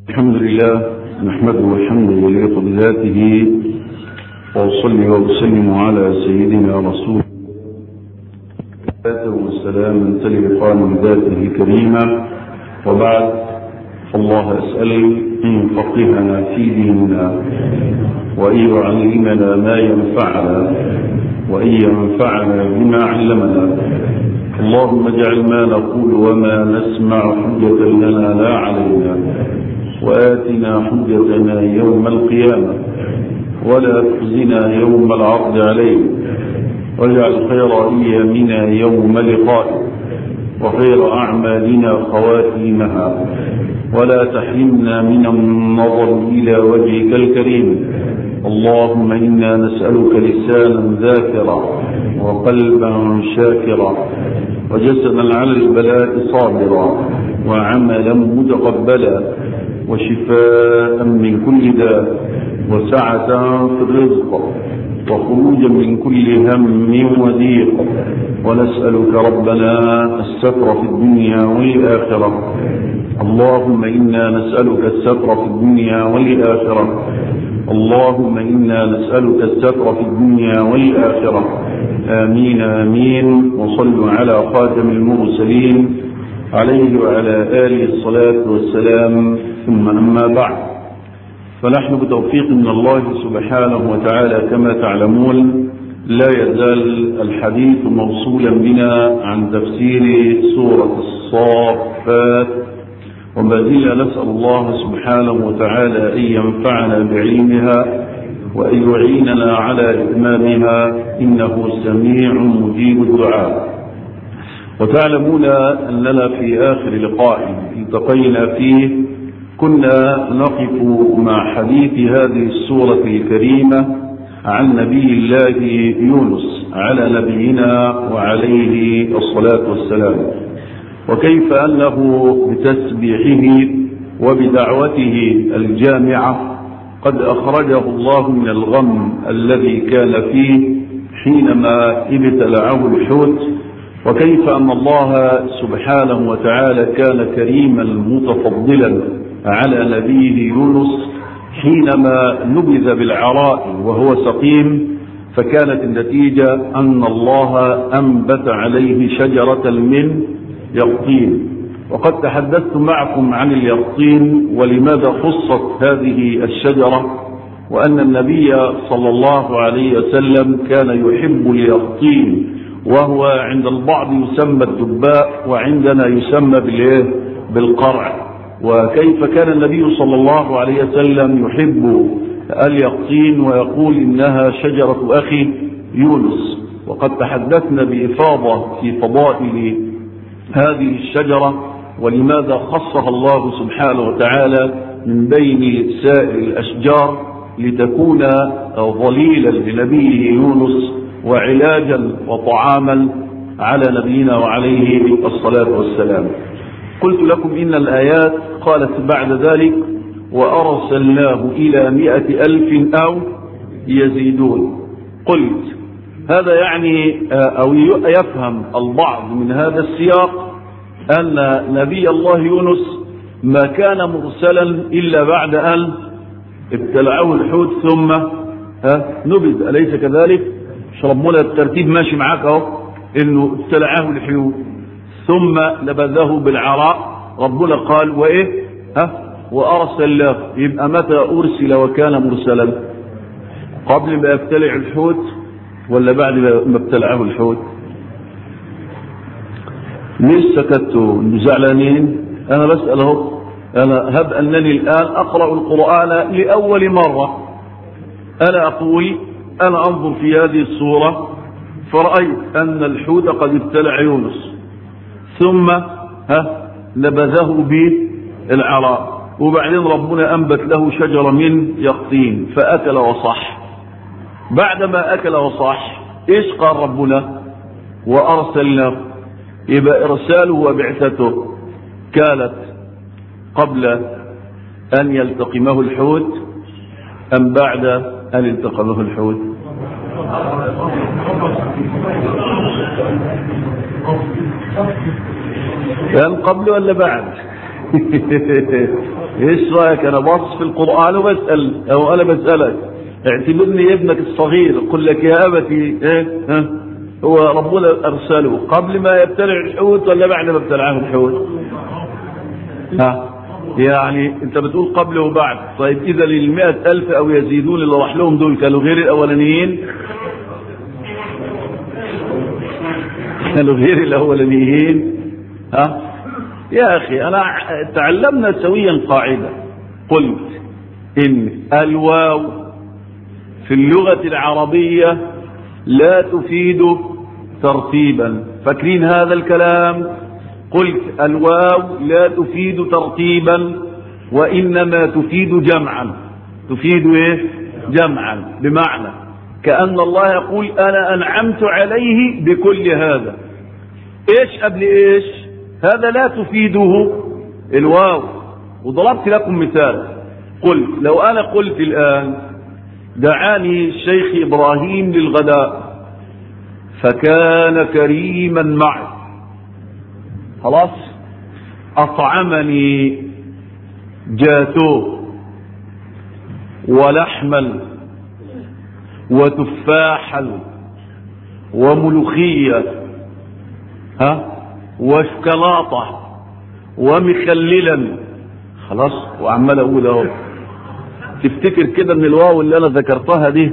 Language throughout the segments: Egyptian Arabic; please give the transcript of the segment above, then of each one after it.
الحمد لله نحمده الحمد يليق بذاته وأصلي وأسلم على سيدنا رسول الله والسلام تلقان بذاته كريما وبعد الله أسأل أن يفقهنا في ديننا وأن يعلمنا ما ينفعنا وأن ينفعنا بما علمنا اللهم اجعل ما نقول وما نسمع حجة لنا لا علينا وآتنا حجتنا يوم القيامة ولا تخزنا يوم العرض عليك واجعل خير أيامنا يوم لقائك وخير أعمالنا خواتيمها ولا تحرمنا من النظر إلى وجهك الكريم اللهم إنا نسألك لسانا ذاكرا وقلبا شاكرا وجسدا على البلاء صابرا وعملا متقبلا وشفاء من كل داء وسعة في الرزق وخروجا من كل هم وضيق ونسألك ربنا الستر في الدنيا والآخرة اللهم إنا نسألك الستر في الدنيا والآخرة اللهم إنا نسألك الستر في الدنيا والآخرة آمين آمين وصلوا على خاتم المرسلين عليه وعلى آله الصلاة والسلام ثم أما بعد فنحن بتوفيق من الله سبحانه وتعالى كما تعلمون لا يزال الحديث موصولا بنا عن تفسير سورة الصافات وما زلنا نسأل الله سبحانه وتعالى أن ينفعنا بعلمها وأن يعيننا على إتمامها إنه سميع مجيب الدعاء وتعلمون أننا في آخر لقاء التقينا فيه كنا نقف مع حديث هذه السورة الكريمة عن نبي الله يونس على نبينا وعليه الصلاة والسلام وكيف أنه بتسبيحه وبدعوته الجامعة قد أخرجه الله من الغم الذي كان فيه حينما ابتلعه الحوت وكيف أن الله سبحانه وتعالى كان كريما متفضلا على نبيه يونس حينما نبذ بالعراء وهو سقيم فكانت النتيجة أن الله أنبت عليه شجرة من يقطين وقد تحدثت معكم عن اليقطين ولماذا خصت هذه الشجرة وأن النبي صلى الله عليه وسلم كان يحب اليقطين وهو عند البعض يسمى الدباء وعندنا يسمى بالايه بالقرع وكيف كان النبي صلى الله عليه وسلم يحب اليقطين ويقول إنها شجرة أخي يونس وقد تحدثنا بإفاضة في فضائل هذه الشجرة ولماذا خصها الله سبحانه وتعالى من بين سائر الأشجار لتكون ظليلا لنبيه يونس وعلاجا وطعاما على نبينا وعليه الصلاة والسلام قلت لكم إن الآيات قالت بعد ذلك وأرسلناه إلى مئة ألف أو يزيدون قلت هذا يعني أو يفهم البعض من هذا السياق أن نبي الله يونس ما كان مرسلا إلا بعد أن ابتلعه الحوت ثم ها نبذ أليس كذلك مش ربنا الترتيب ماشي معاك اهو انه ابتلعه الحوت ثم نبذه بالعراء ربنا قال وايه ها وارسل له يبقى متى ارسل وكان مرسلا قبل ما يبتلع الحوت ولا بعد ما ابتلعه الحوت ليش سكتوا زعلانين انا بسال اهو انا هب انني الان اقرا القران لاول مره انا اقول انا انظر في هذه الصوره فرأيت أن الحوت قد ابتلع يونس ثم ها نبذه بالعراء وبعدين ربنا أنبت له شجرة من يقطين فأكل وصح بعدما أكل وصح إيش قال ربنا وأرسلناه يبقى إرساله وبعثته كانت قبل أن يلتقمه الحوت أم بعد أن التقمه الحوت كان قبل ولا بعد ايش رايك انا باصص في القران وبسال او انا بسالك اعتبرني ابنك الصغير قل لك يا ابتي ايه ها هو ربنا ارسله قبل ما يبتلع الحوت ولا بعد ما ابتلعه الحوت ها يعني انت بتقول قبل وبعد طيب اذا للمئة الف او يزيدون اللي راح لهم دول كانوا غير الاولانيين كانوا غير الاولانيين ها يا اخي انا تعلمنا سويا قاعدة قلت ان الواو في اللغة العربية لا تفيد ترتيبا فاكرين هذا الكلام قلت الواو لا تفيد ترتيبا وإنما تفيد جمعا تفيد إيه؟ جمعا بمعنى كأن الله يقول أنا أنعمت عليه بكل هذا إيش قبل إيش هذا لا تفيده الواو وضربت لكم مثال قلت لو أنا قلت الآن دعاني الشيخ إبراهيم للغداء فكان كريما معي خلاص أطعمني جاتوه ولحما وتفاحا وملوخية ها وشكلاطة ومخللا خلاص وعمال اقول اهو تفتكر كده ان الواو اللي انا ذكرتها دي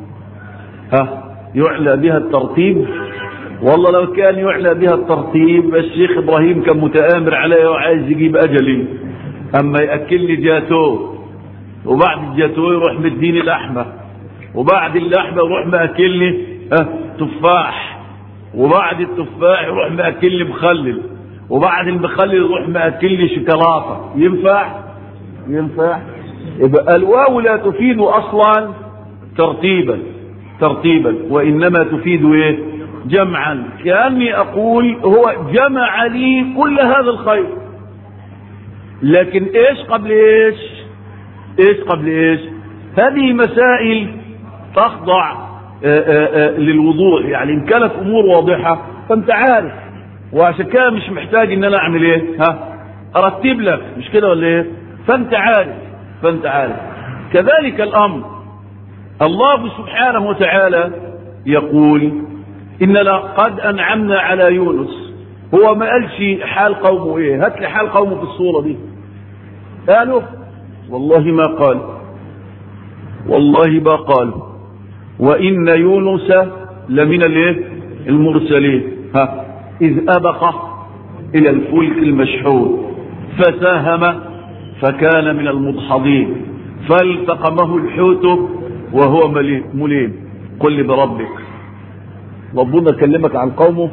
ها يعلى بها الترتيب والله لو كان يعلى بها الترتيب الشيخ ابراهيم كان متآمر علي وعايز يجيب اجلي اما ياكل لي جاتوه وبعد الجاتوه يروح مديني لحمه وبعد اللحمه يروح ماكلني ها تفاح وبعد التفاح يروح ماكلني مخلل وبعد المخلل يروح ماكلني شوكولاته ينفع ينفع يبقى الواو لا تفيد اصلا ترتيبا ترتيبا وانما تفيد ايه جمعا كاني اقول هو جمع لي كل هذا الخير لكن ايش قبل ايش ايش قبل ايش هذه مسائل تخضع آآ آآ للوضوح يعني ان كانت امور واضحه فانت عارف وعشان كده مش محتاج ان انا اعمل ايه ها ارتب لك مش كده ولا ايه فانت عارف فانت عارف كذلك الامر الله سبحانه وتعالى يقول اننا قد انعمنا على يونس هو ما قالش حال قومه ايه هات لي حال قومه في الصوره دي قالوا والله ما قال والله ما قال وان يونس لمن الايه المرسلين ها اذ ابق الى الفلك المشحون فساهم فكان من المدحضين فالتقمه الحوت وهو مليم قل لي بربك ربنا كلمك عن قومه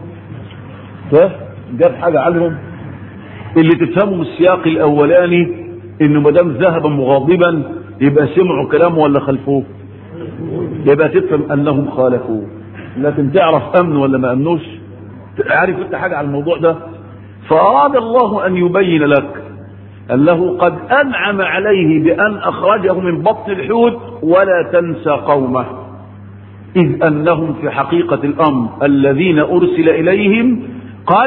جاب حاجة عنهم اللي تفهمه من السياق الاولاني انه ما دام ذهب مغاضبا يبقى سمعوا كلامه ولا خلفوه يبقى تفهم انهم خالفوه لكن تعرف امن ولا ما امنوش عارف انت حاجة عن الموضوع ده فاراد الله ان يبين لك أنه قد أنعم عليه بأن أخرجه من بطن الحوت ولا تنسى قومه إذ أنهم في حقيقة الأمر الذين أرسل إليهم قد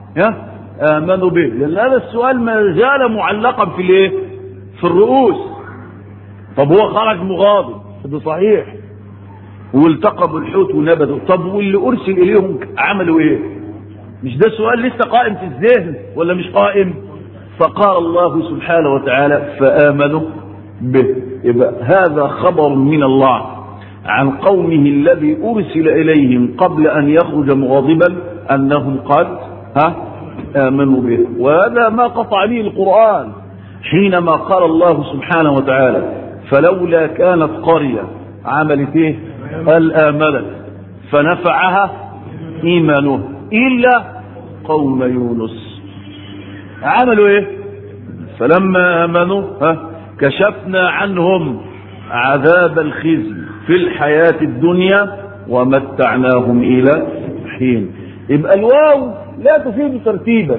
آمنوا به لأن هذا السؤال ما زال معلقا في الايه في الرؤوس طب هو خرج مغاضب ده صحيح والتقى بالحوت ونبذوا طب واللي أرسل إليهم عملوا إيه مش ده سؤال لسه قائم في الذهن ولا مش قائم فقال الله سبحانه وتعالى فآمنوا به يبقى هذا خبر من الله عن قومه الذي أرسل إليهم قبل أن يخرج مغاضبا أنهم قد ها آمنوا به وهذا ما قطع به القرآن حينما قال الله سبحانه وتعالى فلولا كانت قرية عملت ايه قال آمنت فنفعها إيمانه إلا قوم يونس عملوا ايه فلما امنوا ها كشفنا عنهم عذاب الخزي في الحياة الدنيا ومتعناهم الى حين يبقى الواو لا تفيد ترتيبا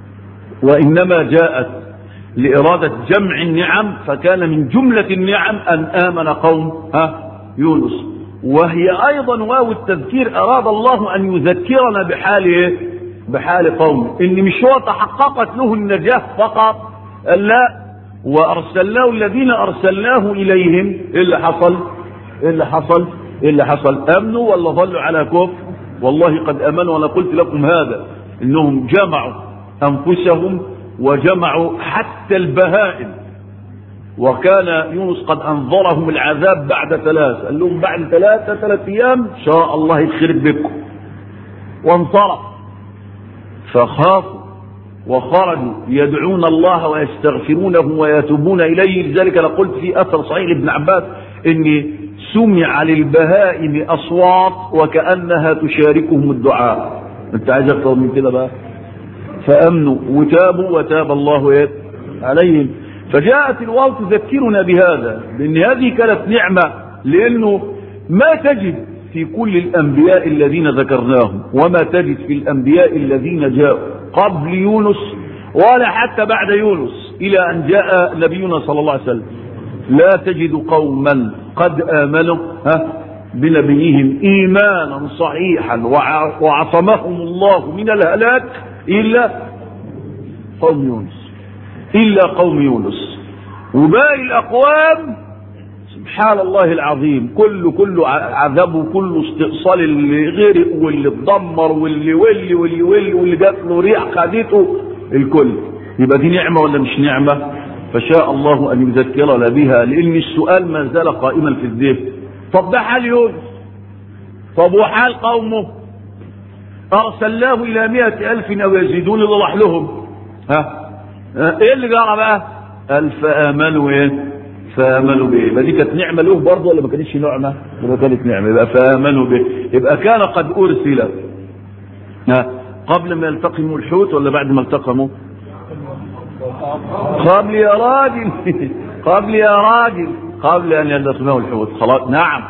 وانما جاءت لارادة جمع النعم فكان من جملة النعم ان امن قوم ها يونس وهي ايضا واو التذكير اراد الله ان يذكرنا بحال ايه بحال قوم ان مش هو تحققت له النجاة فقط لا وارسلناه الذين ارسلناه اليهم ايه اللي حصل ايه اللي حصل ايه اللي حصل امنوا ولا ظلوا على كفر والله قد امنوا وانا قلت لكم هذا انهم جمعوا انفسهم وجمعوا حتى البهائم وكان يونس قد انظرهم العذاب بعد ثلاث قال لهم بعد ثلاثة ثلاث ايام ان شاء الله يخرب بكم وانصرف فخافوا وخرجوا يدعون الله ويستغفرونه ويتوبون اليه لذلك انا قلت في اثر صحيح ابن عباس ان سمع للبهائم اصوات وكانها تشاركهم الدعاء انت عايز اكتر من كده بقى فامنوا وتابوا وتاب الله عليهم فجاءت الواو تذكرنا بهذا لان هذه كانت نعمه لانه ما تجد في كل الانبياء الذين ذكرناهم وما تجد في الانبياء الذين جاءوا قبل يونس ولا حتى بعد يونس الى ان جاء نبينا صلى الله عليه وسلم لا تجد قوما قد امنوا ها بنبيهم ايمانا صحيحا وعصمهم الله من الهلاك الا قوم يونس الا قوم يونس وباقي الاقوام سبحان الله العظيم كله كله عذاب وكله استئصال اللي غرق واللي اتدمر واللي واللي واللي واللي واللي جات له ريح خدته الكل يبقى دي نعمه ولا مش نعمه فشاء الله ان يذكرنا بها لان السؤال ما زال قائما في الذهن طب ده حال يونس طب وحال قومه ارسلناه الى مئة الف او يزيدون اللي راح لهم ها ايه اللي جرى بقى قال فامنوا ايه فامنوا به يبقى دي كانت نعمه له برضه ولا ما كانتش نعمه يبقى كانت نعمه يبقى فامنوا به يبقى كان قد ارسل ها قبل ما يلتقموا الحوت ولا بعد ما التقموا قبل يا راجل قبل يا راجل قبل ان يلتقموا الحوت خلاص نعم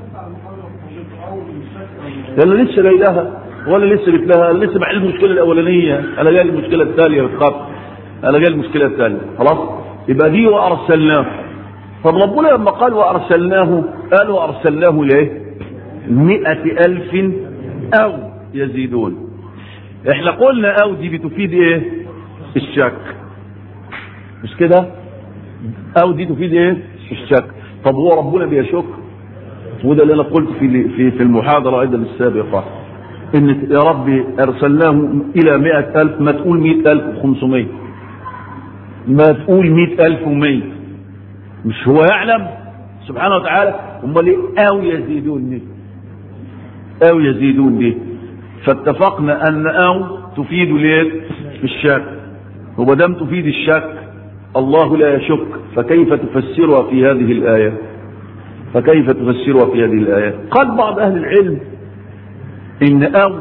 ولا لسه جاي لها ولا لسه جبت لها لسه بحل المشكله الاولانيه انا جاي المشكله الثانيه بتخاف انا جاي المشكله الثانيه خلاص يبقى دي وارسلناه طب ربنا لما قال وارسلناه قال وارسلناه ليه مئة الف او يزيدون احنا قلنا او دي بتفيد ايه الشك مش كده او دي تفيد ايه الشك طب هو ربنا بيشك وده اللي انا قلت في في في المحاضره ايضا السابقه ان يا ربي ارسلناه الى مئة الف ما تقول مئة الف وخمسمائة ما تقول مئة الف ومئة مش هو يعلم سبحانه وتعالى امال ايه او يزيدون دي او يزيدون دي فاتفقنا ان او تفيد ليه الشك وما دام تفيد الشك الله لا يشك فكيف تفسرها في هذه الايه فكيف تفسرها في هذه الايه قال بعض اهل العلم ان او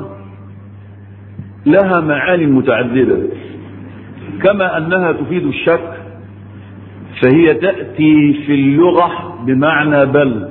لها معاني متعدده كما انها تفيد الشك فهي تأتي في اللغة بمعنى بل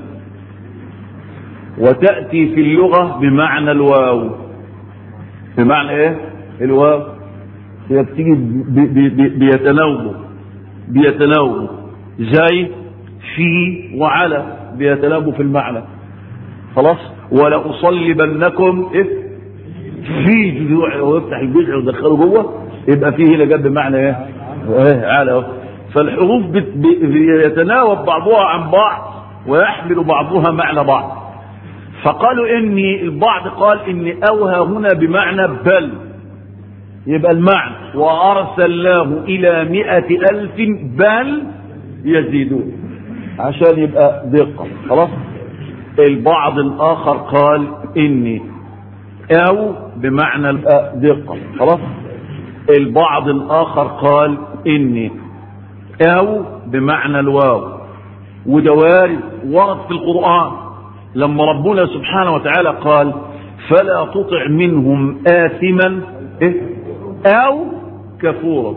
وتأتي في اللغة بمعنى الواو بمعنى ايه الواو هي بتيجي بيتناوبوا بيتناوبوا زي في وعلى بيتناوبوا في المعنى خلاص ولا أصلبنكم إيه في جذوع ويفتح الجذع ويدخله جوه يبقى فيه هنا جاب بمعنى ايه ايه على اهو فالحروف يتناوب بعضها عن بعض ويحمل بعضها معنى بعض فقالوا ان البعض قال ان اوها هنا بمعنى بل يبقى المعنى وارسلناه الى مئة الف بل يزيدون عشان يبقى دقة خلاص البعض الاخر قال اني او بمعنى دقة خلاص البعض الاخر قال اني او بمعنى الواو وده وارد ورد في القرآن لما ربنا سبحانه وتعالى قال فلا تطع منهم آثما إيه؟ أو كفورا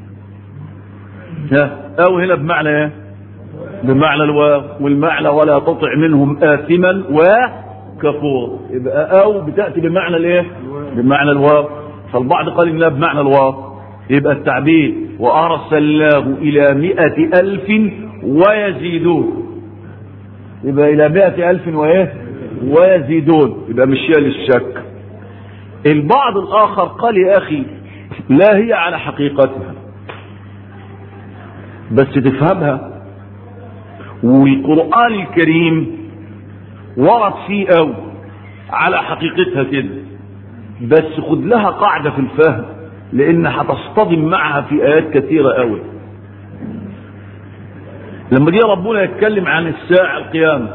أو هنا بمعنى إيه؟ بمعنى الواو والمعنى ولا تطع منهم آثما وكفورا يبقى أو بتأتي بمعنى الإيه؟ بمعنى الواو فالبعض قال إنها بمعنى الواو يبقى التعبير وأرسلناه إلى مئة ألف ويزيدون يبقى إلى مئة ألف وإيه ويزيدون يبقى مشيها للشك البعض الآخر قال يا أخي لا هي على حقيقتها بس تفهمها والقرآن الكريم ورد فيه أو على حقيقتها كده بس خد لها قاعدة في الفهم لأن هتصطدم معها في آيات كثيرة أوي لما جه ربنا يتكلم عن الساعة القيامة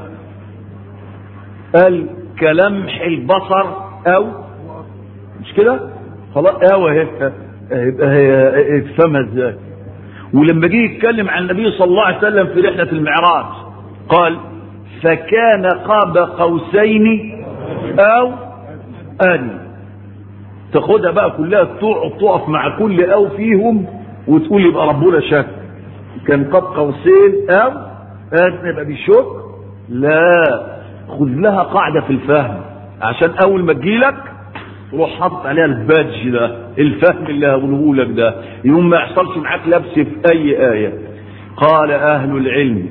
قال كلمح البصر أو مش كده خلاص أو اهي يبقى هي افهمها ازاي ولما جه يتكلم عن النبي صلى الله عليه وسلم في رحلة المعراج قال فكان قاب قوسين أو أدنى تاخدها بقى كلها تقعد تقف مع كل أو فيهم وتقول يبقى ربنا شك كان قاب قوسين أو أدنى يبقى بيشك لا خذ لها قاعدة في الفهم عشان أول ما تجيلك تروح حاطط عليها البادج ده الفهم اللي هقوله لك ده يوم ما يحصلش معاك لبس في أي آية قال أهل العلم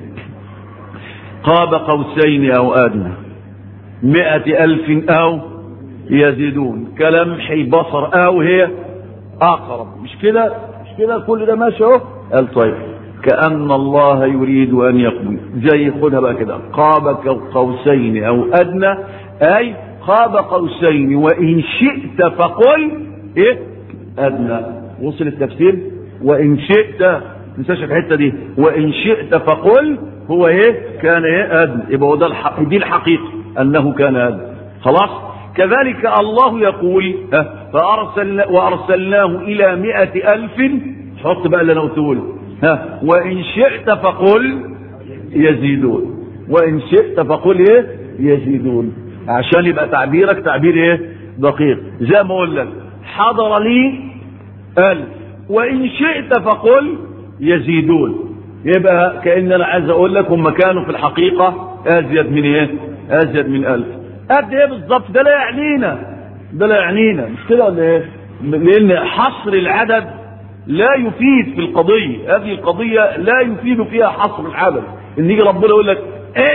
قاب قوسين أو أدنى مئة ألف أو يزيدون كلمح البصر أو هي أقرب مش كده مش كده كل ده ماشي اهو قال طيب كأن الله يريد أن يقضي زي خدها بقى كده قاب قوسين أو أدنى أي قاب قوسين وإن شئت فقل إيه أدنى وصل التفسير وإن شئت تنساش الحتة دي وإن شئت فقل هو إيه كان إيه أدنى يبقى هو ده الحق دي الحقيقة أنه كان أدنى خلاص كذلك الله يقول فأرسل وأرسلناه إلى مئة ألف حط بقى اللي أنا قلته ها وإن شئت فقل يزيدون وإن شئت فقل إيه يزيدون عشان يبقى تعبيرك تعبير إيه دقيق زي ما أقول لك حضر لي ألف وإن شئت فقل يزيدون يبقى كأن أنا عايز أقول لك هم كانوا في الحقيقة أزيد من إيه أزيد من ألف قد إيه بالظبط ده لا يعنينا ده لا يعنينا مش كده ولا إيه لأن حصر العدد لا يفيد في القضية هذه القضية لا يفيد فيها حصر العدد ان يجي ربنا يقول لك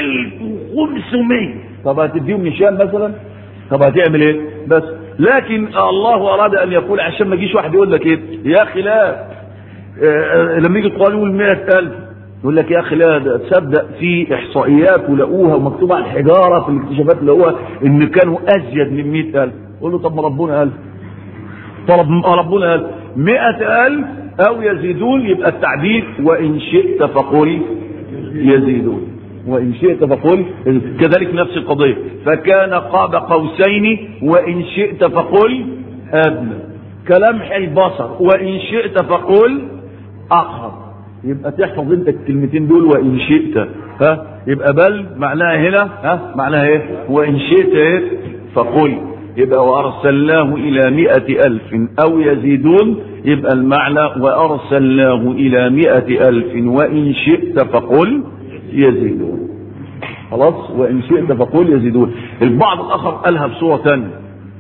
1500 طب هتديهم نشان مثلا طب هتعمل ايه بس لكن الله اراد ان يقول عشان ما يجيش واحد يقول لك ايه يا اخي لا آه لما يجي القران يقول 100000 يقول لك يا اخي لا ده تصدق في احصائيات ولقوها ومكتوبه على الحجاره في الاكتشافات لقوها ان كانوا ازيد من 100000 قول له طب ما ربنا قال طب ربنا قال مئة ألف أو يزيدون يبقى التعبير وإن شئت فقل يزيدون وإن شئت فقل كذلك نفس القضية فكان قاب قوسين وإن شئت فقل أدنى كلمح البصر وإن شئت فقل أقرب يبقى تحفظ انت الكلمتين دول وإن شئت ها يبقى بل معناها هنا ها معناها ايه وإن شئت ايه فقل يبقى وأرسلناه إلى مئة ألف أو يزيدون يبقى المعنى وأرسلناه إلى مئة ألف وإن شئت فقل يزيدون خلاص وإن شئت فقل يزيدون البعض الآخر قالها بصورة ثانية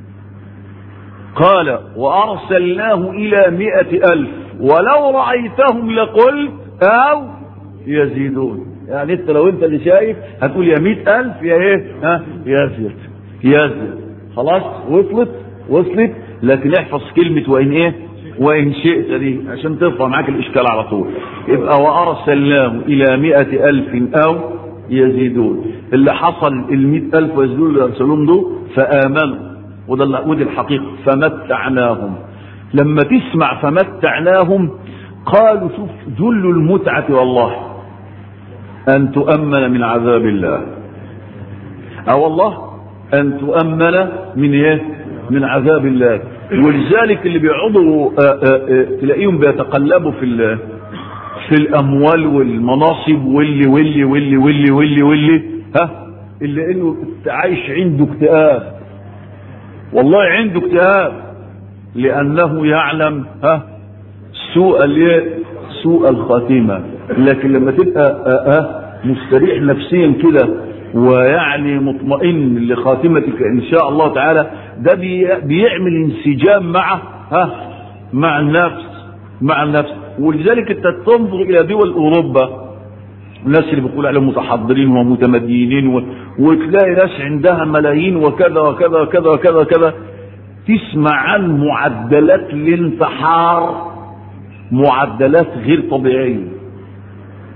قال وأرسلناه إلى مئة ألف ولو رأيتهم لقلت أو يزيدون يعني انت لو انت اللي شايف هتقول يا مئة ألف يا ايه ها يزيد يزيد خلاص وصلت وصلت لكن احفظ كلمة وإن إيه وإن شئت دي عشان ترفع معاك الإشكال على طول يبقى وأرسلناه إلى مئة ألف أو يزيدون اللي حصل المئة ألف ويزيدون اللي أرسلوهم دول فآمنوا وده ودي الحقيقة فمتعناهم لما تسمع فمتعناهم قالوا شوف ذل المتعة والله أن تؤمن من عذاب الله أو والله أن تؤمن من إيه؟ من عذاب الله ولذلك اللي بيقعدوا تلاقيهم بيتقلبوا في في الأموال والمناصب واللي واللي واللي واللي واللي واللي ها اللي إنه عايش عنده اكتئاب والله عنده اكتئاب لأنه يعلم ها سوء سوء الخاتمة لكن لما تبقى ها مستريح نفسيا كده ويعني مطمئن لخاتمتك ان شاء الله تعالى ده بيعمل انسجام مع ها مع النفس مع النفس ولذلك انت تنظر الى دول اوروبا الناس اللي بيقول عليهم متحضرين ومتمدينين و... وتلاقي ناس عندها ملايين وكذا وكذا وكذا وكذا وكذا تسمع عن معدلات الانتحار معدلات غير طبيعيه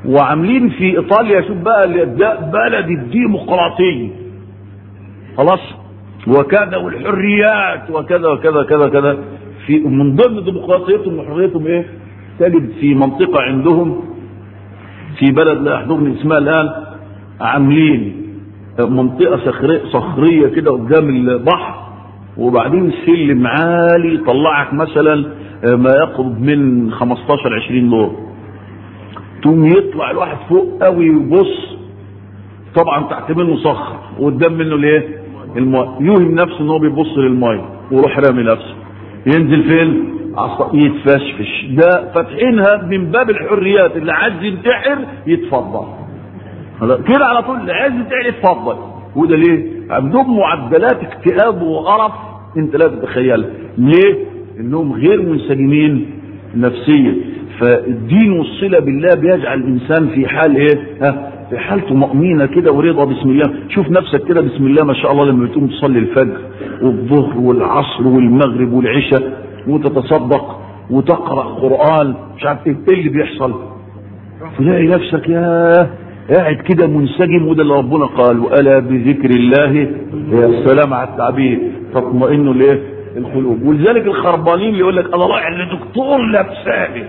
وعاملين في ايطاليا شوف بقى ده بلد الديمقراطيه خلاص وكذا والحريات وكذا وكذا كذا كذا في من ضمن ديمقراطيتهم وحريتهم ايه؟ تجد في منطقه عندهم في بلد لا يحضرني اسمها الان عاملين منطقه صخريه صخريه كده قدام البحر وبعدين سلم عالي يطلعك مثلا ما يقرب من 15 20 دور تقوم يطلع الواحد فوق قوي ويبص طبعا تحت منه صخر وقدام منه الايه؟ الماء يوهم نفسه ان هو بيبص للماء ويروح رامي نفسه ينزل فين؟ يتفشفش ده فاتحينها من باب الحريات اللي عايز ينتحر يتفضل كده على طول اللي عايز ينتحر يتفضل وده ليه؟ عندهم معدلات اكتئاب وقرف انت لا تتخيلها ليه؟ انهم غير منسجمين نفسيا فالدين والصله بالله بيجعل الانسان في حال ايه؟ ها؟ في حال طمأنينة كده ورضا بسم الله شوف نفسك كده بسم الله ما شاء الله لما بتقوم تصلي الفجر والظهر والعصر والمغرب والعشاء وتتصدق وتقرأ قرآن مش عارف ايه اللي بيحصل تلاقي نفسك يا قاعد كده منسجم وده اللي ربنا قال وألا بذكر الله يا السلام على التعبير تطمئن الايه القلوب ولذلك الخربانين اللي يقول لك انا رايح لدكتور لابساني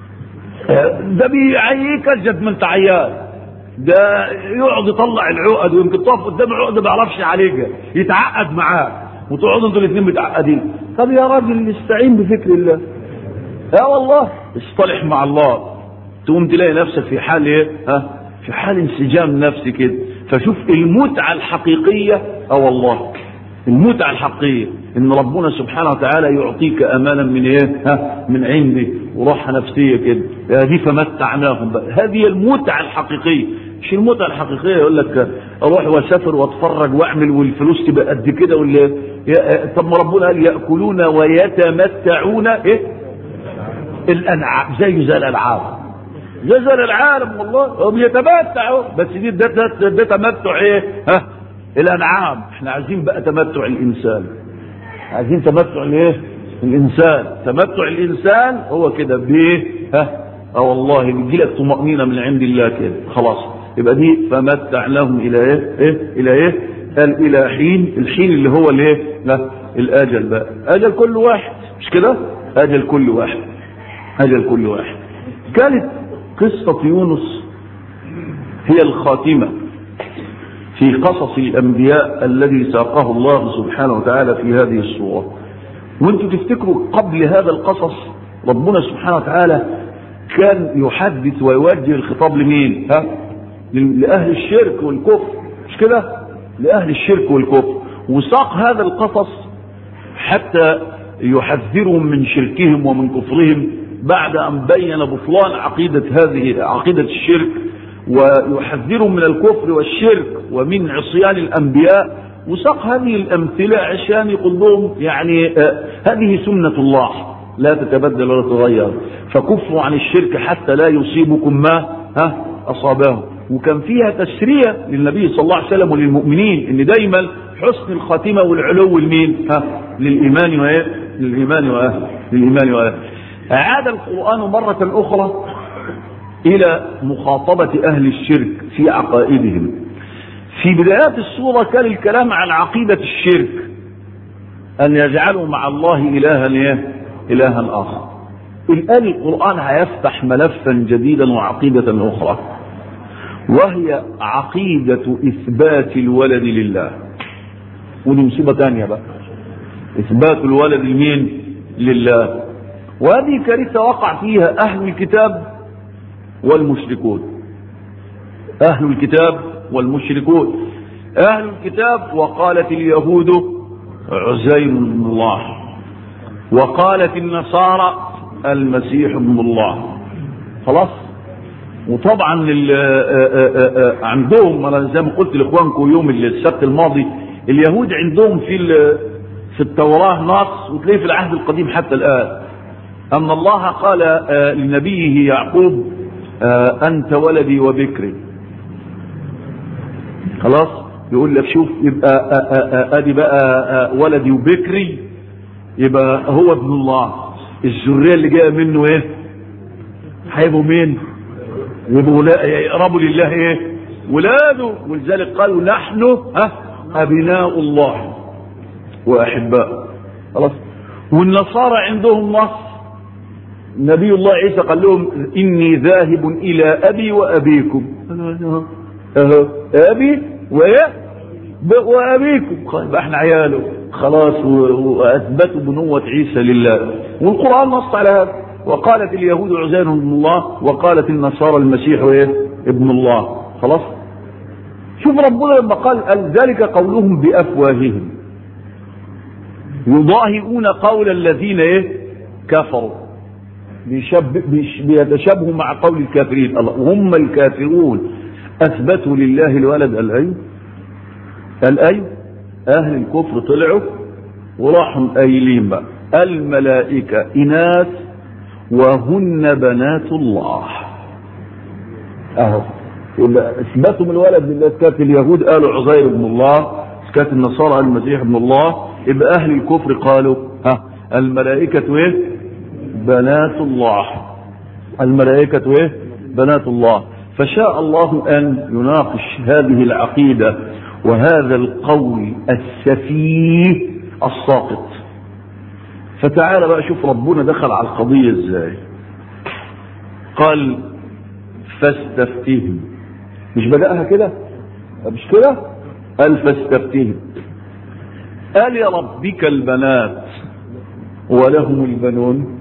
ده بيعيك اجد من تعيان ده يقعد يطلع العقد ويمكن تقف قدام العقد ما يعرفش يعالجها يتعقد معاه وتقعدوا انتوا الاثنين متعقدين طب يا راجل استعين بفكر الله اه والله اصطلح مع الله تقوم تلاقي نفسك في حال ايه ها في حال انسجام نفسي كده فشوف المتعه الحقيقيه اه والله المتعه الحقيقيه ان ربنا سبحانه وتعالى يعطيك امانا من ايه ها من عنده وراحه نفسيه كده هذه فمتعناهم بقى هذه المتعه الحقيقيه مش المتعه الحقيقيه يقول لك اروح واسافر واتفرج واعمل والفلوس تبقى قد كده ولا طب ما ربنا قال ياكلون ويتمتعون ايه الانعام زي زي الالعاب زي زي الالعاب والله هم يتمتعوا بس دي ده, ده, ده تمتع ايه ها الانعام احنا عايزين بقى تمتع الانسان عايزين تمتع الايه الانسان تمتع الانسان هو كده بايه ها اه والله بيجي لك طمأنينة من عند الله كده خلاص يبقى دي فمتعناهم الى ايه ايه الى ايه قال الى حين الحين اللي هو الايه لا الاجل بقى اجل كل واحد مش كده اجل كل واحد اجل كل واحد كانت قصة يونس هي الخاتمة في قصص الأنبياء الذي ساقه الله سبحانه وتعالى في هذه الصورة وانتم تفتكروا قبل هذا القصص ربنا سبحانه وتعالى كان يحدث ويوجه الخطاب لمين ها لأهل الشرك والكفر مش كده لأهل الشرك والكفر وساق هذا القصص حتى يحذرهم من شركهم ومن كفرهم بعد أن بين بطلان عقيدة هذه عقيدة الشرك ويحذرهم من الكفر والشرك ومن عصيان الأنبياء وساق هذه الأمثلة عشان يقول لهم يعني آه هذه سنة الله لا تتبدل ولا تتغير فكفوا عن الشرك حتى لا يصيبكم ما ها أصابه وكان فيها تسرية للنبي صلى الله عليه وسلم وللمؤمنين ان دايما حسن الخاتمة والعلو لمين ها للإيمان وإيه للإيمان وأهل للإيمان وأهل أعاد القرآن مرة أخرى إلى مخاطبة أهل الشرك في عقائدهم في بدايات السورة كان الكلام عن عقيدة الشرك أن يجعلوا مع الله إلها إيه؟ إلها آخر الآن القرآن هيفتح ملفا جديدا وعقيدة أخرى وهي عقيدة إثبات الولد لله ودي مصيبة تانية بقى إثبات الولد لمين لله وهذه كارثة وقع فيها أهل الكتاب والمشركون أهل الكتاب والمشركون أهل الكتاب وقالت اليهود عزير بن الله وقالت النصارى المسيح ابن الله خلاص وطبعا عندهم انا زي ما قلت لاخوانكم يوم السبت الماضي اليهود عندهم في في التوراه نص وتلاقيه في العهد القديم حتى الان ان الله قال لنبيه يعقوب انت ولدي وبكري خلاص يقول لك شوف يبقى ادي بقى ولدي وبكري يبقى هو ابن الله الذريه اللي جايه منه ايه هيبقوا مين يبقوا لا- يقربوا لله ايه ولاده ولذلك قالوا نحن ها ابناء الله واحباء خلاص والنصارى عندهم نص نبي الله عيسى قال لهم اني ذاهب الى ابي وابيكم أهو ابي وايه ب- وابيكم قال يبقى احنا عياله خلاص و- واثبتوا بنوة عيسى لله والقرآن نص على هذا وقالت اليهود عزير ابن الله وقالت النصارى المسيح ايه ابن الله خلاص شوف ربنا لما قال قال ذلك قولهم بافواههم يضاهئون قول الذين ايه كفروا بيشب بيش- بيتشابهوا مع قول الكافرين الله وهم الكافرون اثبتوا لله الولد الايوب الايوب اهل الكفر طلعوا وراحوا قايلين بقى الملائكه اناث وهن بنات الله اهو يبقى اثبتوا من الولد لله كانت اليهود قالوا عزير ابن الله كانت النصارى قالوا المسيح ابن الله يبقى اهل الكفر قالوا ها الملائكه ايه بنات الله الملائكه ايه بنات الله فشاء الله ان يناقش هذه العقيده وهذا القول السفيه الساقط فتعال بقى شوف ربنا دخل على القضيه ازاي قال فاستفتهم مش بدأها كده مش كده قال فاستفتهم قال يا ربك البنات ولهم البنون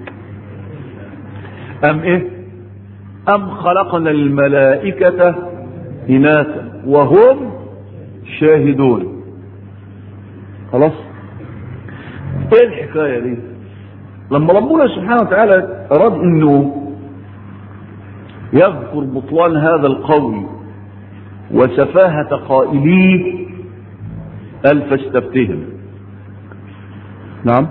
أم إيه أم خلقنا الملائكة إناثا وهم شاهدون خلاص ايه الحكاية دي لما ربنا سبحانه وتعالى أراد انه يذكر بطلان هذا القول وسفاهة قائليه قال فاستفتهم نعم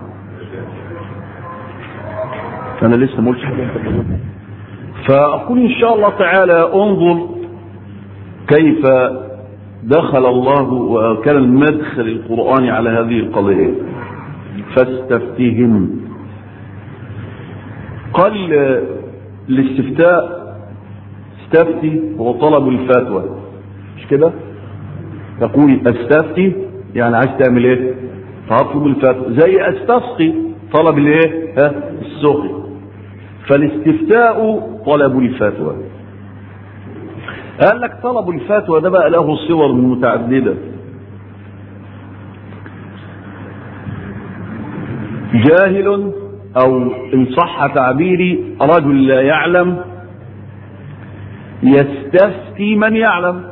انا لسه ما قلتش حاجه فاقول ان شاء الله تعالى انظر كيف دخل الله وكان المدخل القرآني على هذه القضية فاستفتهم قال الاستفتاء استفتي هو طلب الفتوى مش كده تقول استفتي يعني عايز تعمل ايه فاطلب الفتوى زي استسقي طلب الايه ها السقي فالاستفتاء طلب الفتوى قال لك طلب الفتوى ده بقى له صور متعددة جاهل او ان صح تعبيري رجل لا يعلم يستفتي من يعلم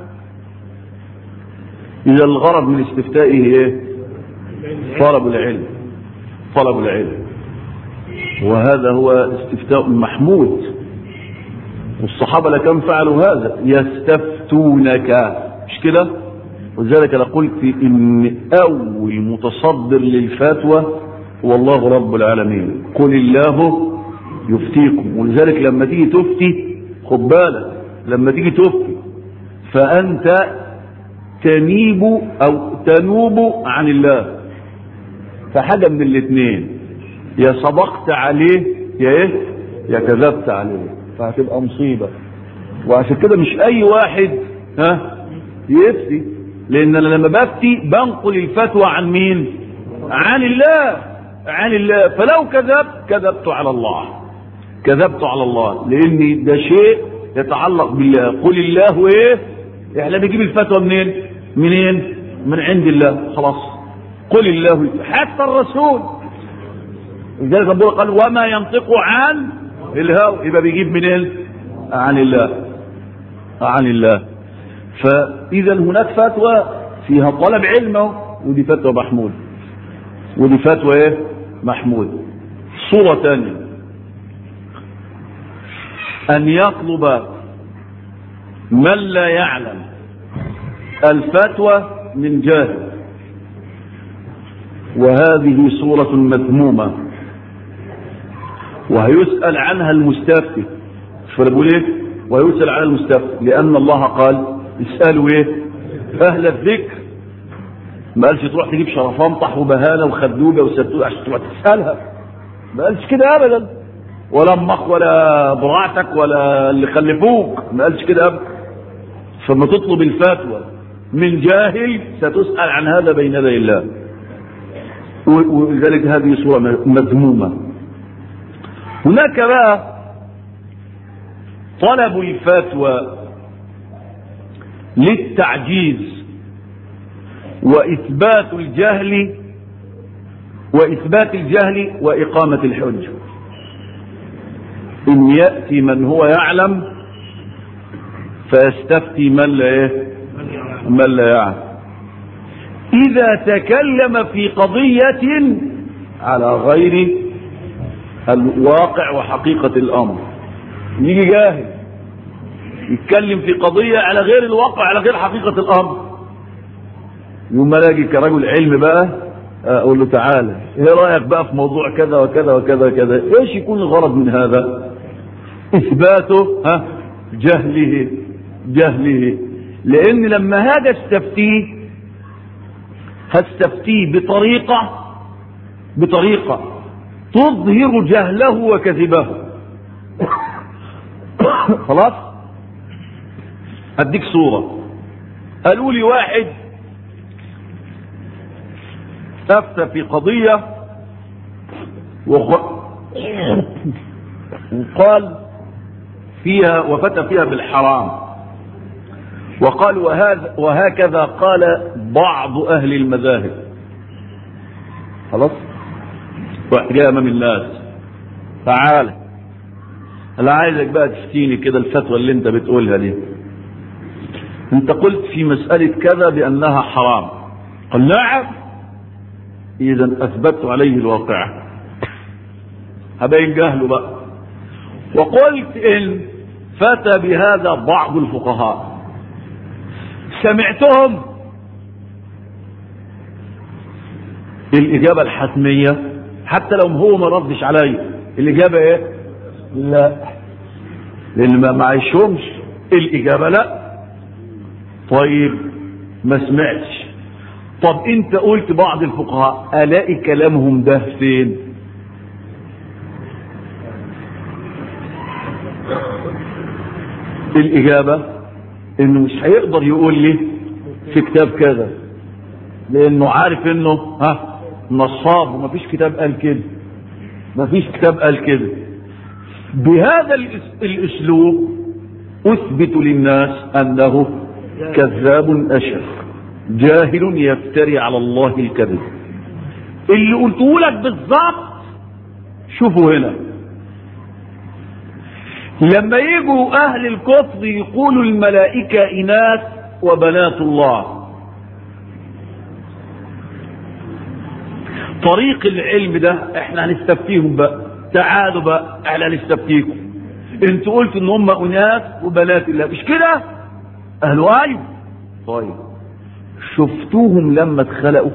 اذا الغرض من استفتائه ايه طلب العلم طلب العلم وهذا هو استفتاء محمود والصحابة لكم فعلوا هذا يستفتونك مش كده ولذلك انا قلت ان اول متصدر للفتوى هو الله رب العالمين قل الله يفتيكم ولذلك لما تيجي تفتي خد بالك لما تيجي تفتي فانت تنيب او تنوب عن الله فحاجه من الاثنين يا صدقت عليه يا ايه يا كذبت عليه فهتبقى مصيبه وعشان كده مش اي واحد ها يفتي لان انا لما بفتي بنقل الفتوى عن مين عن الله عن الله فلو كذبت كذبت على الله كذبت على الله لان ده شيء يتعلق بالله قل الله ايه احنا بنجيب الفتوى منين منين من عند الله خلاص قل الله حتى الرسول لذلك ربنا قال وما ينطق عن الهوى يبقى بيجيب منين عن الله عن الله فاذا هناك فتوى فيها طلب علم ودي فتوى محمود ودي فتوى ايه محمود صورة ثانية ان يطلب من لا يعلم الفتوى من جاهل وهذه صورة مذمومة وهيسأل عنها المستفتي فبقول ايه ويسأل عنها المستفتي لأن الله قال اسألوا ايه أهل الذكر ما قالش تروح تجيب شرفان طح وبهانة وخدوجة وستوت عشان تروح تسألها ما قالش كده أبدا ولا امك ولا براعتك ولا اللي خلفوك ما قالش كده ابدا فما تطلب الفتوى من جاهل ستسأل عن هذا بين يدي الله ولذلك هذه صورة مذمومة هناك بقى طلب الفتوى للتعجيز وإثبات الجهل وإثبات الجهل وإقامة الحجة إن يأتي من هو يعلم فيستفتي من لا إيه؟ من لا يعلم إذا تكلم في قضية على غير الواقع وحقيقة الأمر يجي جاهل يتكلم في قضية على غير الواقع على غير حقيقة الأمر يوم ما الاقي كرجل علم بقى اقول له تعالى ايه رايك بقى في موضوع كذا وكذا وكذا وكذا ايش يكون الغرض من هذا اثباته ها جهله جهله لان لما هذا استفتيه هستفتيه بطريقه بطريقه تظهر جهله وكذبه خلاص اديك صوره قالوا لي واحد افتى في قضية وخ... وقال فيها وفتى فيها بالحرام وقال وهذا وهكذا قال بعض اهل المذاهب خلاص واحد جاي امام الناس تعالى انا عايزك بقى تفتيني كده الفتوى اللي انت بتقولها دي انت قلت في مسألة كذا بانها حرام قال نعم اذا اثبت عليه الواقع هبين جهله بقى وقلت ان فتى بهذا بعض الفقهاء سمعتهم الاجابة الحتمية حتى لو هو ما ردش عليا الاجابة ايه لا لان ما معيشهمش الاجابة لا طيب ما سمعتش طب انت قلت بعض الفقهاء الاقي كلامهم ده فين الاجابة انه مش هيقدر يقول لي في كتاب كذا لانه عارف انه ها نصاب ومفيش كتاب قال كده مفيش كتاب قال كده بهذا الاسلوب اثبت للناس انه كذاب اشر جاهل يفتري على الله الكذب اللي قلته لك بالظبط شوفوا هنا لما يجوا اهل الكفر يقولوا الملائكة اناث وبنات الله طريق العلم ده احنا هنستفتيهم بقى تعالوا بقى احنا هنستفتيكم انتوا قلتوا ان هم اناث وبنات الله مش كده اهل ايوه طيب شفتوهم لما اتخلقوا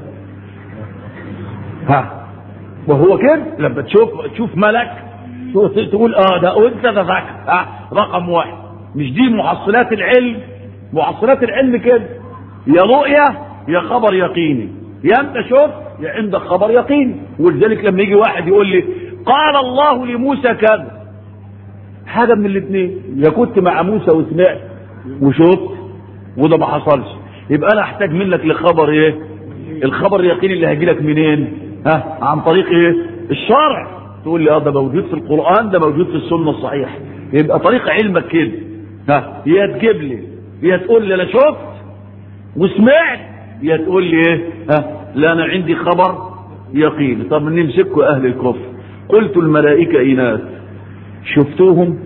ها وهو كده لما تشوف تشوف ملك تقول اه ده انثى ده ذكر اه رقم واحد مش دي محصلات العلم محصلات العلم كده يا رؤية يا خبر يقيني يا انت شفت يا عندك خبر يقيني ولذلك لما يجي واحد يقول لي قال الله لموسى كذا حاجة من الاثنين يا كنت مع موسى وسمعت وشفت وده ما حصلش يبقى انا احتاج منك لخبر ايه الخبر اليقيني اللي هيجي لك منين ها عن طريق ايه الشرع تقول لي اه ده موجود في القران ده موجود في السنه الصحيحه يبقى طريق علمك كده ها يا تجيب لي يا تقول لي انا شفت وسمعت يا تقول لي ايه ها لا انا عندي خبر يقيني طب نمسكوا اهل الكفر قلت الملائكه اناث شفتوهم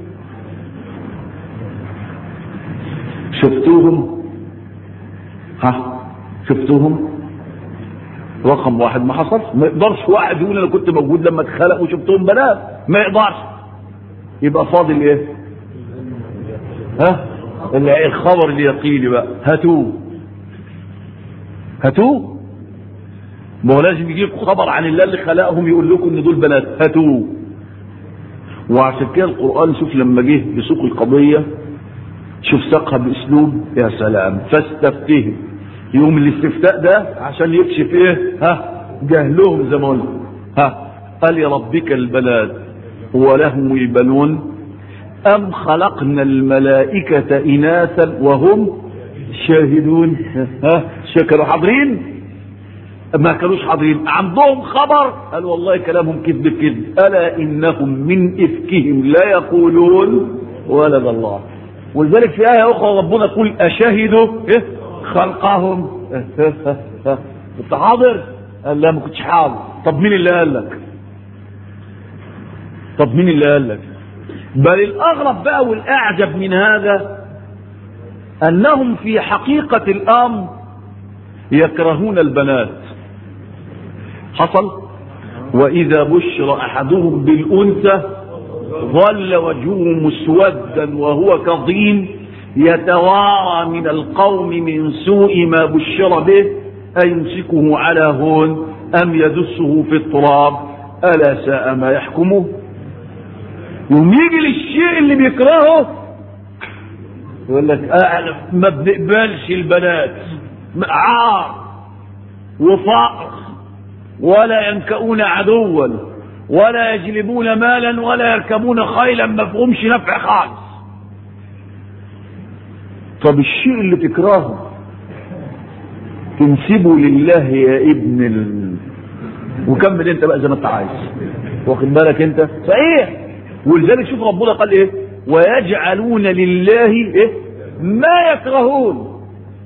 شفتوهم ها شفتوهم رقم واحد ما حصلش ما يقدرش واحد يقول انا كنت موجود لما اتخلق وشفتهم بنات ما يقدرش يبقى فاضل ايه ها الخبر اليقيني بقى هاتوه هاتوه ما هو لازم يجيب خبر عن الله اللي خلقهم يقول لكم ان دول بنات هاتوه وعشان كده القران شوف لما جه بسوق القضيه شوف ساقها باسلوب يا سلام فاستفتهم يوم الاستفتاء ده عشان يكشف ايه ها جهلهم زي ما قلنا ها قال يا ربك البنات ولهم البنون أم خلقنا الملائكة إناثا وهم شاهدون ها كانوا حاضرين ما كانوش حاضرين عندهم خبر قال والله كلامهم كذب كذب ألا إنهم من إفكهم لا يقولون ولد الله ولذلك في آية أخرى ربنا يقول أشهدوا إيه خلقهم كنت حاضر قال لا ما كنتش حاضر طب مين اللي قال لك طب مين اللي قال لك بل الأغرب بقى والأعجب من هذا أنهم في حقيقة الأمر يكرهون البنات حصل وإذا بشر أحدهم بالأنثى ظل وجهه مسودا وهو كظيم يتوارى من القوم من سوء ما بشر به أيمسكه على هون أم يدسه في التراب ألا ساء ما يحكمه يوم يجي للشيء اللي بيكرهه يقول لك آه ما بنقبلش البنات عار وفقر ولا ينكؤون عدوا ولا يجلبون مالا ولا يركبون خيلا ما فيهمش نفع خالص طب الشيء اللي تكرهه تنسبه لله يا ابن ال... وكمل انت بقى زي ما انت عايز واخد بالك انت صحيح ولذلك شوف ربنا قال ايه ويجعلون لله ايه ما يكرهون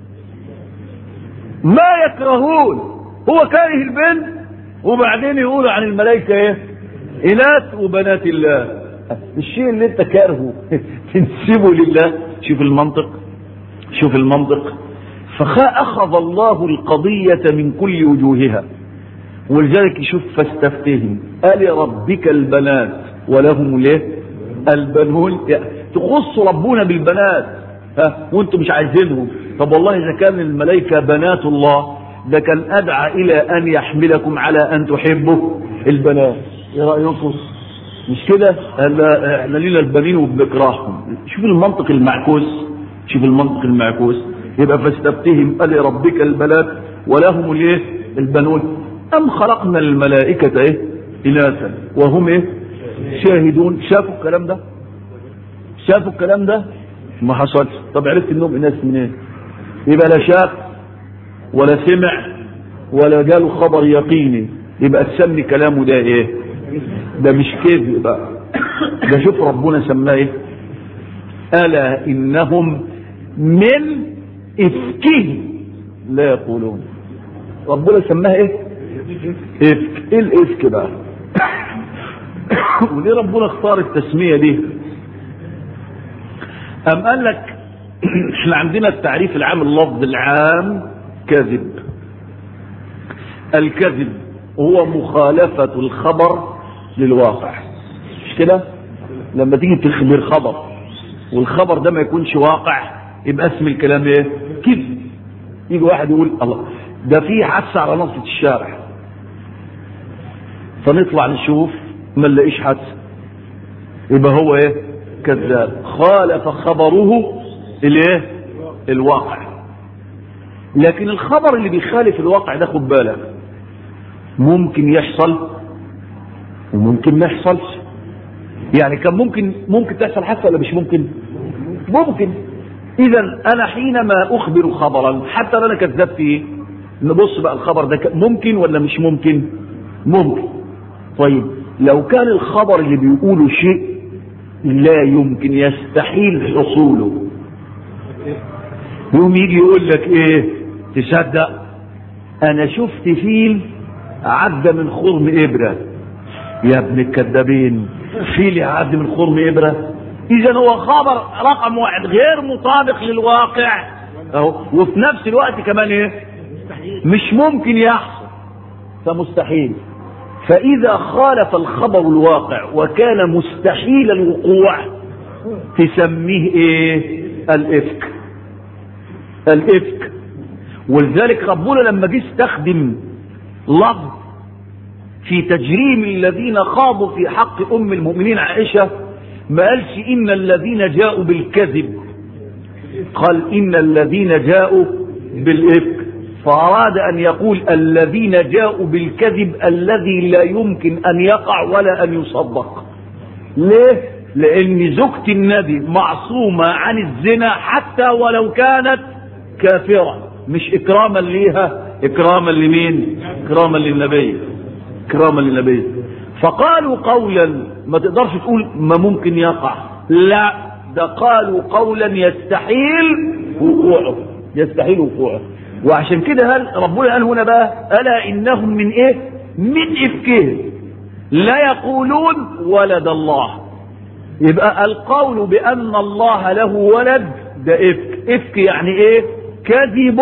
ما يكرهون هو كاره البنت وبعدين يقولوا عن الملائكة ايه اناث وبنات الله الشيء اللي انت كارهه تنسبه لله شوف المنطق شوف المنطق فأخذ الله القضية من كل وجوهها ولذلك شوف فاستفتهم قال ربك البنات ولهم ليه البنون تخص ربنا بالبنات ها وانتم مش عايزينهم طب والله اذا كان الملائكة بنات الله ده كان ادعى الى ان يحملكم على ان تحبوا البنات ايه رايكم مش كده احنا لينا البنين وبنكرههم شوف المنطق المعكوس شوف المنطق المعكوس يبقى فاستفتهم قال ربك البنات ولهم الايه البنون ام خلقنا الملائكة ايه اناثا وهم ايه شاهدون شافوا الكلام ده شافوا الكلام ده ما حصلش طب عرفت انهم اناث منين إيه؟ يبقى لا شاف ولا سمع ولا جاله خبر يقيني يبقى تسمي كلامه ده ايه ده مش كذب بقى ده شوف ربنا سماه ايه الا انهم من افكه لا يقولون ربنا سماها ايه افك ايه الافك بقى وليه ربنا اختار التسمية دي ام قال لك احنا عندنا التعريف العام اللفظ العام كذب الكذب هو مخالفة الخبر للواقع مش كده لما تيجي تخبر خبر والخبر ده ما يكونش واقع يبقى اسم الكلام ايه كذب يجي واحد يقول الله ده في حادثة على نصة الشارع فنطلع نشوف ما نلاقيش حادثة يبقى هو ايه كذاب خالف خبره الايه الواقع لكن الخبر اللي بيخالف الواقع ده خد بالك ممكن يحصل وممكن ما يحصلش يعني كان ممكن ممكن تحصل حادثه ولا مش ممكن ممكن اذا انا حينما اخبر خبرا حتى لو انا كذبت فيه نبص بقى الخبر ده ممكن ولا مش ممكن ممكن طيب لو كان الخبر اللي بيقوله شيء لا يمكن يستحيل حصوله يوم يجي يقول لك ايه تصدق انا شفت فيل عدى من خرم ابره يا ابن الكذابين فيل يعدي من خرم ابره اذا هو خبر رقم واحد غير مطابق للواقع اهو وفي نفس الوقت كمان ايه مش ممكن يحصل فمستحيل فاذا خالف الخبر الواقع وكان مستحيل الوقوع تسميه ايه الافك الافك ولذلك ربنا لما جه استخدم لفظ في تجريم الذين خاضوا في حق ام المؤمنين عائشه ما قالش ان الذين جاءوا بالكذب قال ان الذين جاءوا بالافك فاراد ان يقول الذين جاءوا بالكذب الذي لا يمكن ان يقع ولا ان يصدق ليه لان زوجة النبي معصومة عن الزنا حتى ولو كانت كافرة مش اكراما ليها اكراما لمين اكراما للنبي اكراما للنبي فقالوا قولا ما تقدرش تقول ما ممكن يقع لا ده قالوا قولا يستحيل وقوعه يستحيل وقوعه وعشان كده هل ربنا قال هنا بقى الا انهم من ايه من افكهم لا يقولون ولد الله يبقى القول بان الله له ولد ده افك افك يعني ايه كذب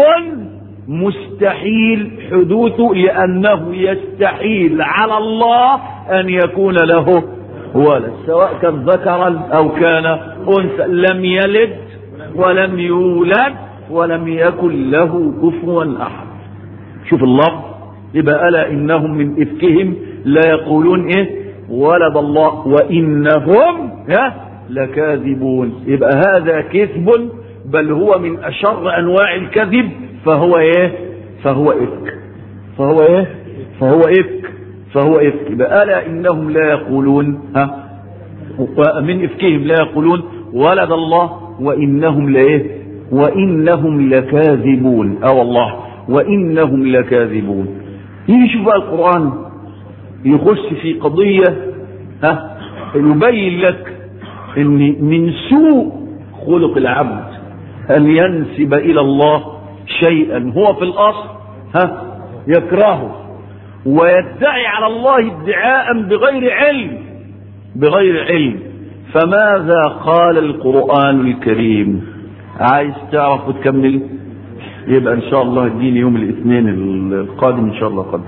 مستحيل حدوثه لانه يستحيل على الله ان يكون له ولد سواء كان ذكرا او كان انثى لم يلد ولم يولد ولم يكن له كفوا احد شوف اللفظ يبقى الا انهم من افكهم لا يقولون ايه ولد الله وانهم ها لكاذبون يبقى هذا كذب بل هو من اشر انواع الكذب فهو ايه فهو افك فهو ايه فهو افك فهو افك يبقى الا انهم لا يقولون ها من افكهم لا يقولون ولد الله وانهم لايه وانهم لكاذبون اه والله وانهم لكاذبون يجي شوف بقى القران يخش في قضيه ها يبين لك ان من سوء خلق العبد ان ينسب الى الله شيئا هو في الاصل ها يكرهه ويدعي على الله ادعاء بغير علم بغير علم فماذا قال القرآن الكريم عايز تعرف وتكمل يبقى ان شاء الله اديني يوم الاثنين القادم ان شاء الله قدر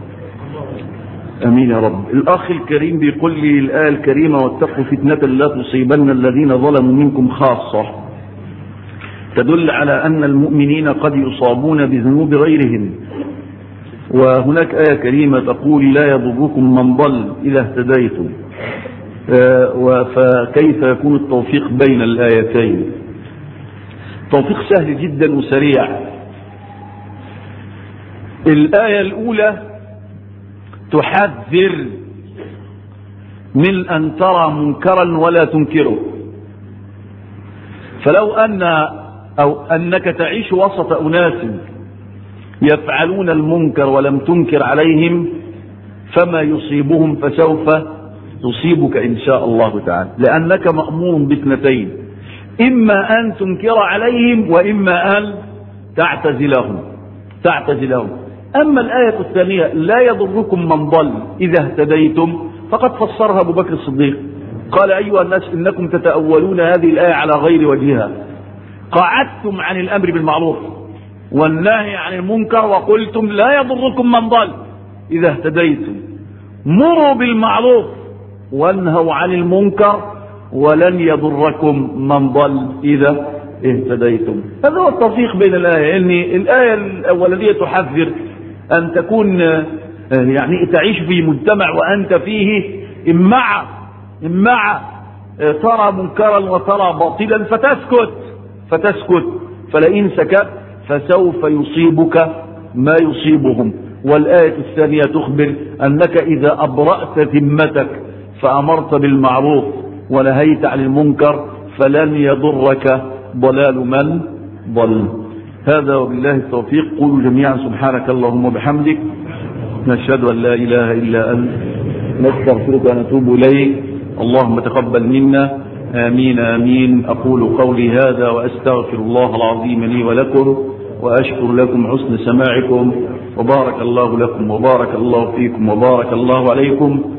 امين يا رب الاخ الكريم بيقول لي الايه الكريمه واتقوا فتنه لا تصيبن الذين ظلموا منكم خاصه تدل على ان المؤمنين قد يصابون بذنوب غيرهم وهناك آية كريمة تقول لا يضركم من ضل إذا اهتديتم فكيف يكون التوفيق بين الآيتين توفيق سهل جدا وسريع الآية الأولى تحذر من أن ترى منكرا ولا تنكره فلو أن أو أنك تعيش وسط أناس يفعلون المنكر ولم تنكر عليهم فما يصيبهم فسوف يصيبك إن شاء الله تعالى لأنك مأمور باثنتين إما أن تنكر عليهم وإما أن تعتزلهم تعتزلهم أما الآية الثانية لا يضركم من ضل إذا اهتديتم فقد فسرها أبو بكر الصديق قال أيها الناس إنكم تتأولون هذه الآية على غير وجهها قعدتم عن الأمر بالمعروف والنهي عن المنكر وقلتم لا يضركم من ضل إذا اهتديتم مروا بالمعروف وانهوا عن المنكر ولن يضركم من ضل إذا اهتديتم هذا هو التوفيق بين الآية إن الآية الأولانية تحذر أن تكون يعني تعيش في مجتمع وأنت فيه إمع إمع ترى منكرا وترى باطلا فتسكت فتسكت فلئن سكت فسوف يصيبك ما يصيبهم والآية الثانية تخبر أنك إذا أبرأت ذمتك فأمرت بالمعروف ونهيت عن المنكر فلن يضرك ضلال من ضل هذا وبالله التوفيق قولوا جميعا سبحانك اللهم وبحمدك نشهد أن لا إله إلا أنت نستغفرك ونتوب إليك اللهم تقبل منا آمين آمين أقول قولي هذا وأستغفر الله العظيم لي ولكم وأشكر لكم حسن سماعكم وبارك الله لكم وبارك الله فيكم وبارك الله عليكم